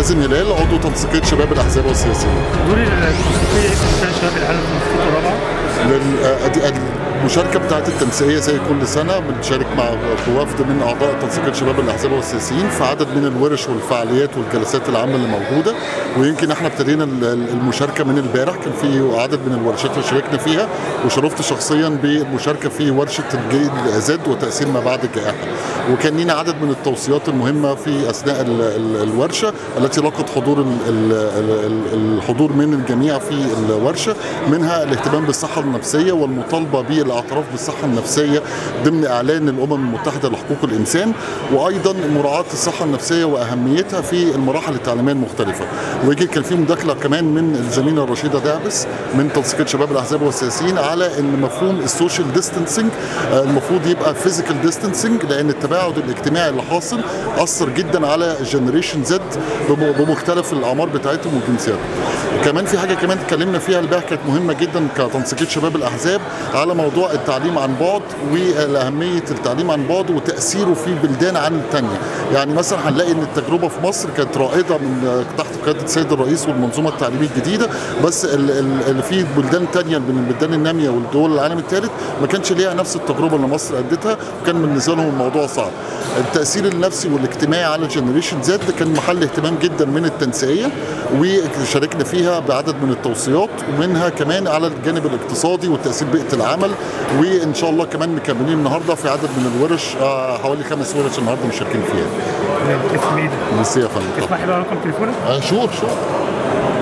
حازم هلال عضو تنسيقيه شباب الاحزاب والسياسيين دور التنسيقيه ايه في مشان شباب العالم في الخطوه الرابعه؟ لل- آه، دي- المشاركه بتاعت التنسيقيه زي كل سنه بنشارك مع وفد من اعضاء تنسيقيه شباب الاحزاب والسياسيين في عدد من الورش والفعاليات والجلسات العامه اللي موجوده ويمكن احنا ابتدينا ال- ال- المشاركه من البارح كان في عدد من الورشات اللي شاركنا فيها وشرفت شخصيا بالمشاركه في ورشه الجيل زد وتاثير ما بعد الجائحه وكان لينا عدد من التوصيات المهمه في اثناء ال- ال- الورشه التي لقت حضور ال- ال- ال- الحضور من الجميع في الورشه منها الاهتمام بالصحه النفسيه والمطالبه بالاعتراف بالصحه النفسيه ضمن اعلان الامم المتحده لحقوق الانسان وايضا مراعاه الصحه النفسيه واهميتها في المراحل التعليميه المختلفه ويمكن كان في مداخله كمان من الزميله الرشيده دعبس من تنسيقيه شباب الاحزاب والسياسيين على ان مفهوم السوشيال ديستانسنج المفروض يبقى فيزيكال ديستانسنج لان التباعد الاجتماعي اللي حاصل اثر جدا على جنريشن زد بمختلف الاعمار بتاعتهم وجنسياتهم كمان في حاجه كمان اتكلمنا فيها البارح كانت مهمه جدا كتنسيقيه شباب الاحزاب على موضوع التعليم عن بعد واهميه التعليم عن بعد وتاثيره في بلدان عن الثانيه يعني مثلا هنلاقي ان التجربه في مصر كانت رائده من تحت قياده السيد الرئيس والمنظومه التعليميه الجديده بس ال- ال- اللي في بلدان تانية من البلدان الناميه والدول العالم الثالث ما كانش ليها نفس التجربه اللي مصر ادتها وكان بالنسبه لهم الموضوع صعب التاثير النفسي والاجتماعي على جنريشن زد كان محل اهتمام جدا من التنسيقيه وشاركنا فيها بعدد من التوصيات ومنها كمان على الجانب الاقتصادي وتاثير بيئه العمل وان شاء الله كمان مكملين النهارده في عدد من الورش آه، حوالي خمس ورش النهارده مشاركين فيها اسم ايه ده؟ ميرسي يا فندم تسمح لي بقى رقم تليفونك؟ آه، شور شور